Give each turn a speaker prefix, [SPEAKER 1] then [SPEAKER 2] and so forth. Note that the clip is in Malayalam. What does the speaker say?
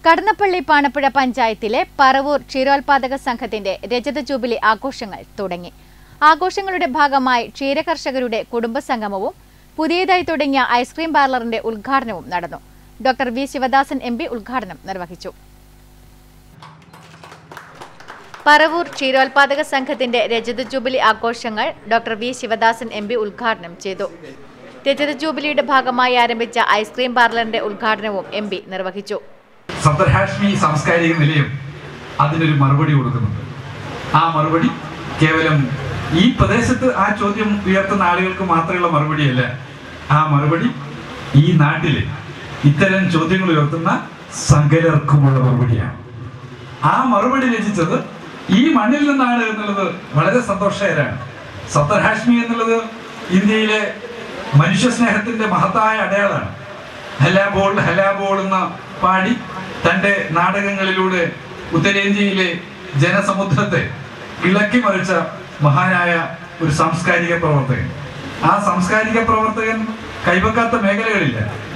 [SPEAKER 1] കടന്നപ്പള്ളി പാണപ്പുഴ പഞ്ചായത്തിലെ പറവൂർ ക്ഷീരോത്പാദക സംഘത്തിന്റെ രജത ജൂബിലി ആഘോഷങ്ങൾ തുടങ്ങി ആഘോഷങ്ങളുടെ ഭാഗമായി ക്ഷീരകർഷകരുടെ കുടുംബസംഗമവും പുതിയതായി തുടങ്ങിയ ഐസ്ക്രീം പാർലറിന്റെ ഉദ്ഘാടനവും നടന്നു doctor V Sivadasan M P ഉദ്ഘാടനം നിർവഹിച്ചു പറവൂർ ക്ഷീരോത്പാദക സംഘത്തിന്റെ രജത ജൂബിലി ആഘോഷങ്ങൾ doctor V Sivadasan M P ഉദ്ഘാടനം ചെയ്തു രജത ജൂബിലിയുടെ ഭാഗമായി ആരംഭിച്ച ഐസ്ക്രീം പാർലറിന്റെ ഉദ്ഘാടനവും എം പി നിർവഹിച്ചു
[SPEAKER 2] സഫർ ഹാഷ്മി സാംസ്കാരിക നിലയം അതിനൊരു മറുപടി കൊടുക്കുന്നുണ്ട് ആ മറുപടി കേവലം ഈ പ്രദേശത്ത് ആ ചോദ്യം ഉയർത്തുന്ന ആളുകൾക്ക് മാത്രമുള്ള മറുപടിയല്ല ആ മറുപടി ഈ നാട്ടില് ഇത്തരം ചോദ്യങ്ങൾ ഉയർത്തുന്ന സകലർക്കുമുള്ള മറുപടിയാണ് ആ മറുപടി രചിച്ചത് ഈ മണ്ണിൽ നിന്നാണ് എന്നുള്ളത് വളരെ സന്തോഷകരമാണ് സത്തർ ഹാഷ്മി എന്നുള്ളത് ഇന്ത്യയിലെ മനുഷ്യ സ്നേഹത്തിന്റെ മഹത്തായ അടയാളമാണ് ഹലാബോൾ ഹലാബോൾ എന്ന പാടി തൻ്റെ നാടകങ്ങളിലൂടെ ഉത്തരേന്ത്യയിലെ ജനസമുദ്രത്തെ ഇളക്കി മറിച്ച മഹാനായ ഒരു സാംസ്കാരിക പ്രവർത്തകൻ ആ സാംസ്കാരിക പ്രവർത്തകൻ കൈവക്കാത്ത മേഖലകളില്ല